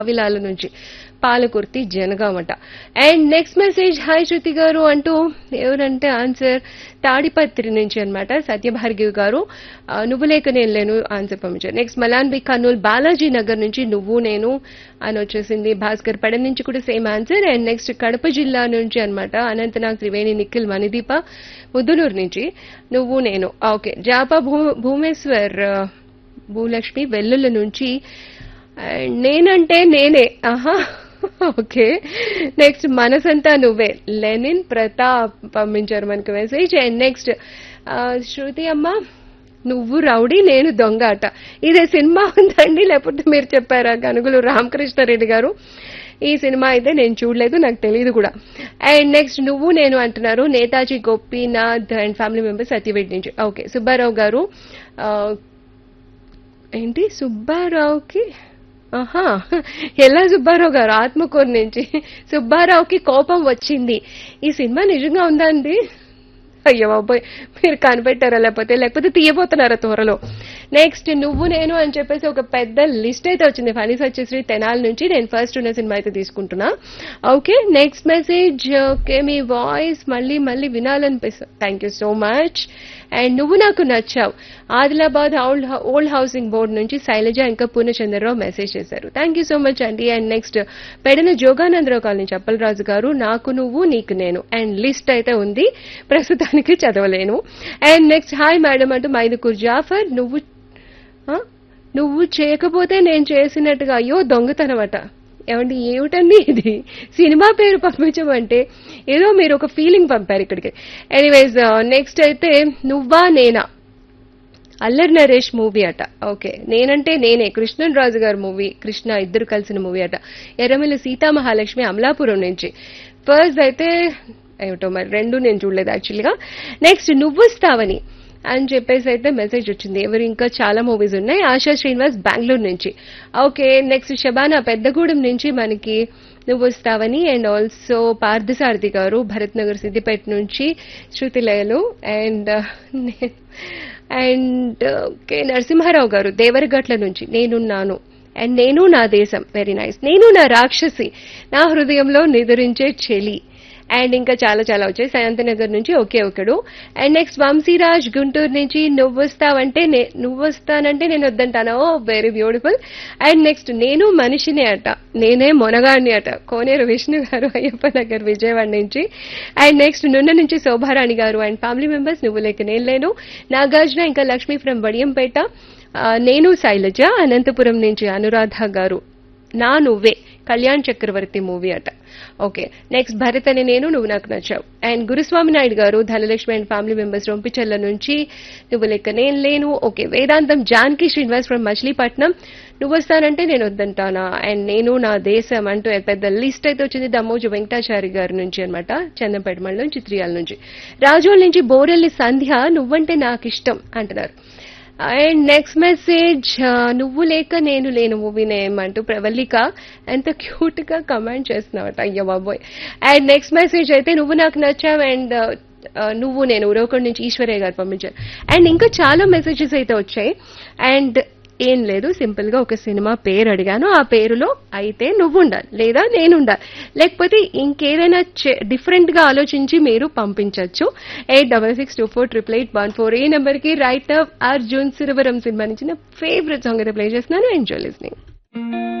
అవిలాల నుంచి పాలకుర్తి జనగామట and next message hi Shruti garu అంటూ ఎవరంటే ఆన్సర్ తాడిపత్రి నుంచి అన్నమాట సత్యభార్గివి గారు ఆ, నువ్వు లేక నేను లేను ఆన్సర్ పంపించారు నెక్స్ట్ మలాన్ బి కర్నూల్ బాలాజీ నగర్ నుంచి నువ్వు నేను అని వచ్చేసింది భాస్కర్ పడ నుంచి కూడా same answer and next Kadapa జిల్లా నుంచి అన్నమాట అనంతనాగ్ త్రివేణి నిఖిల్ మణిదీప ముద్దునూరు నుంచి నువ్వు నేను ఓకే జాపా భూ భూమేశ్వర్ ఆ, భూలక్ష్మి వెల్లుల నుంచి అండ్ నేనంటే నేనే ఆహా ఓకే నెక్స్ట్ మనసంతా నువ్వే లెనిన్ ప్రతాప్ పంపించారు మనకు మెసేజ్ అండ్ నెక్స్ట్ శృతి అమ్మ నువ్వు రౌడీ నేను దొంగ అట ఇదే సినిమా ఉందండి లేకపోతే మీరు చెప్పారా గనుగులు రామకృష్ణారెడ్డి గారు ఈ సినిమా అయితే నేను చూడలేదు నాకు తెలియదు కూడా అండ్ నెక్స్ట్ నువ్వు నేను అంటున్నారు Netaji Gopinath and family members Satyavedu నుంచి ఓకే సుబ్బారావు గారు ఆ, ఏంటి సుబ్బారావుకి ఆహా ఎలా సుబ్బారావు గారు ఆత్మకూరు నుంచి సుబ్బారావుకి కోపం వచ్చింది ఈ సినిమా నిజంగా ఉందా అండి అయ్యో బాబోయ్ మీరు కనిపెట్టారా లేకపోతే లేకపోతే తీయబోతున్నారా త్వరలో నెక్స్ట్ నువ్వు నేను అని చెప్పేసి ఒక పెద్ద లిస్ట్ అయితే వచ్చింది ఫనీస్ వచ్చేసి తెనాల నుంచి నేను ఫస్ట్ ఉన్న సినిమా అయితే తీసుకుంటున్నా ఓకే నెక్స్ట్ మెసేజ్ ఓకే మీ వాయిస్ మళ్ళీ మళ్ళీ వినాలనిపిస్తుంది thank you so much and నువ్వు నాకు నచ్చావు Adilabad old old housing board నుంచి శైలజ ఇంకా పూర్ణచంద్రరావు మెసేజ్ చేశారు థ్యాంక్ యూ సో మచ్ అండి and next Pedana Joganandarao colony Chappalaraju garu నాకు నువ్వు నీకు నేను అండ్ లిస్ట్ అయితే ఉంది ప్రస్తుతానికి చదవలేను అండ్ నెక్స్ట్ హాయ్ మేడం అంటూ మైదుకూర్ జాఫర్ నువ్వు ఆ? నువ్వు చేయకపోతే నేను చేసినట్టుగా అయ్యో దొంగతనమట ఏమండి ఏమిటండి ఇది సినిమా పేరు పంపించమంటే ఏదో మీరు ఒక ఫీలింగ్ పంపారు ఇక్కడికి ఎనీవేస్ నెక్స్ట్ అయితే నువ్వా నేనా అల్లరి నరేష్ మూవీ అట ఓకే నేనంటే నేనే కృష్ణన్ రాజు గారి మూవీ కృష్ణ ఇద్దరు కలిసిన మూవీ అట ఎర్రమిల్లి సీతామహాలక్ష్మి అమలాపురం నుంచి ఫస్ట్ అయితే ఏమిటో మరి రెండు నేను చూడలేదు యాక్చువల్గా నెక్స్ట్ నువ్వుస్తావని అని చెప్పేసి అయితే మెసేజ్ వచ్చింది ఎవరు ఇంకా చాలా మూవీస్ ఉన్నాయి ఆశా శ్రీనివాస్ బెంగళూరు నుంచి ఓకే నెక్స్ట్ షబానా పెద్దగూడెం నుంచి మనకి నువ్వు వస్తావని అండ్ ఆల్సో పార్థసారథి గారు భరత్ నగర్ సిద్దిపేట నుంచి Sruthilayalu and and okay Narasimharao garu Devaragatla నుంచి నేనున్నాను అండ్ నేను నా దేశం వెరీ నైస్ నేను నా రాక్షసి నా హృదయంలో నిదురించే చెలి అండ్ ఇంకా చాలా చాలా వచ్చాయి శాంతినగర్ నుంచి ఒకే ఒకడు అండ్ నెక్స్ట్ వంశీరాజ్ గుంటూరు నుంచి నువ్వు వస్తావంటే నే- నువ్వు వస్తానంటే నేను వద్దంటాను oh very beautiful and next నేను మనిషినే అట నేనే మొనగాడిని అట కోనేరు విష్ణు గారు అయ్యప్ప నగర్ విజయవాడ నుంచి అండ్ నెక్స్ట్ నున్న నుంచి శోభారాణి గారు అండ్ ఫ్యామిలీ మెంబర్స్ నువ్వు లేక నేను లేను నాగార్జున ఇంకా లక్ష్మీ ఫ్రమ్ వడియంపేట ఆ, నేను శైలజ అనంతపురం నుంచి అనురాధ గారు నా నువ్వే కళ్యాణ్ చక్రవర్తి మూవీ అట ఓకే నెక్స్ట్ భరత్ అని నేను నువ్వు నాకు నచ్చావు and Guruswamy Naidu garu Dhanalakshmi and family members Rompicharla నుంచి నువ్వు లెక్క నేను లేను ఓకే వేదాంతం జానకి శ్రీనివాస్ ఫ్రమ్ మచిలీపట్నం నువ్వు వస్తానంటే నేను వద్దంటానా అండ్ నేను నా దేశం అంటూ పెద్ద లిస్ట్ అయితే వచ్చింది దమ్మోజు వెంకటాచారి గారి నుంచి అనమాట చందంపేట మండలం చిత్రియాల నుంచి రాజోల్ నుంచి బోరెల్లి సంధ్య నువ్వంటే నాకు ఇష్టం అంటున్నారు అండ్ నెక్స్ట్ మెసేజ్ నువ్వు లేక నేను లేను మూవీ నేమ్ అంటూ ప్రవల్లిక ఎంత క్యూట్ గా కమెంట్ చేస్తున్నావట అయ్యో బాబోయ్ అండ్ నెక్స్ట్ మెసేజ్ అయితే నువ్వు నాకు నచ్చావు అండ్ నువ్వు నేను ఉరవకొండ నుంచి ఈశ్వరయ్య గారు పంపించారు అండ్ ఇంకా చాలా మెసేజెస్ అయితే వచ్చాయి అండ్ ఏం లేదు సింపుల్ గా ఒక సినిమా పేరు అడిగాను ఆ పేరులో అయితే నువ్వు ఉండాలి లేదా నేను ఉండాలి లేకపోతే ఇంకేదైనా డిఫరెంట్ గా ఆలోచించి మీరు పంపించవచ్చు eight double six two four triple eight one four ఈ నెంబర్ కి right up Arjun Siravaram cinema నుంచి నా ఫేవరెట్ సాంగ్ అయితే ప్లే చేస్తున్నాను ఎంజాయ్ లిస్నింగ్